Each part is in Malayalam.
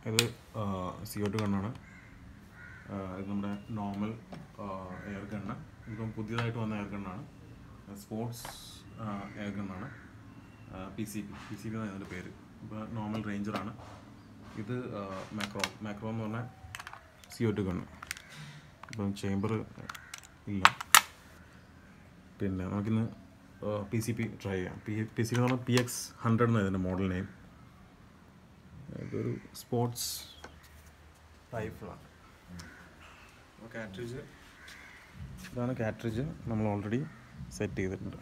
ഇത് സി ഒ ടു ഗണ്ണാണ് ഇത് നമ്മുടെ നോർമൽ എയർ ഗണ്ണ് ഇപ്പം പുതിയതായിട്ട് വന്ന എയർ ഗണ്ണാണ് സ്പോർട്സ് എയർ ഗണ്ണാണ് P C P P C P എന്നാണ് ഇതിൻ്റെ പേര് ഇപ്പോൾ നോർമൽ റേഞ്ചറാണ് ഇത് മാക്രോ മാക്രോ എന്ന് പറഞ്ഞാൽ സി ഒ ടു ഗണ്ണ് ഇപ്പം ചേംബർ ഇല്ല പിന്നെ നമുക്കിന്ന് പി സി പി ട്രൈ ചെയ്യാം പി പി സി പി എന്ന് പറഞ്ഞാൽ പി എക്സ് ഹൺഡ്രഡ് എന്നാണ് ഇതിൻ്റെ മോഡൽ നെയിം ഇതൊരു സ്പോർട്സ് റൈഫിളാണ് കാട്രിഡ്ജ് ഇതാണ് കാട്രിഡ്ജ് നമ്മൾ ഓൾറെഡി സെറ്റ് ചെയ്തിട്ടുണ്ട്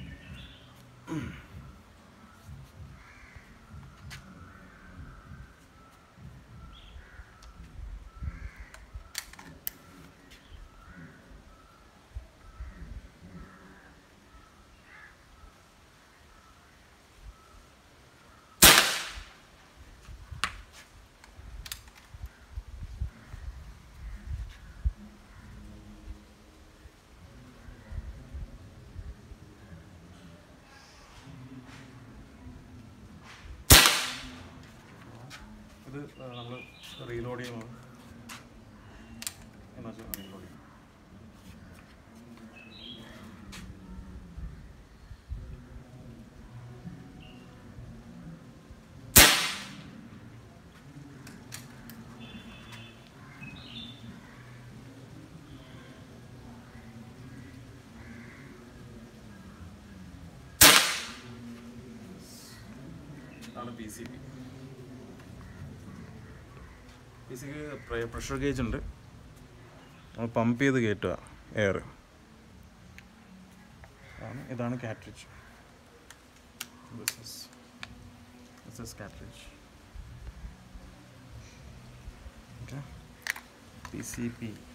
ഇത് നമ്മൾ റീലോഡ് ചെയ്യുമ്പോൾ എന്നാ വെച്ചാൽ റീലോഡ് ചെയ്യും ആണ് പി സി പി പി സിക്ക് പ്രഷർ ഗേജ് ഉണ്ട് നമ്മൾ പമ്പ് ചെയ്ത് കയറ്റുക എയർ ആണ് ഇതാണ് cartridge cartridge okay P C P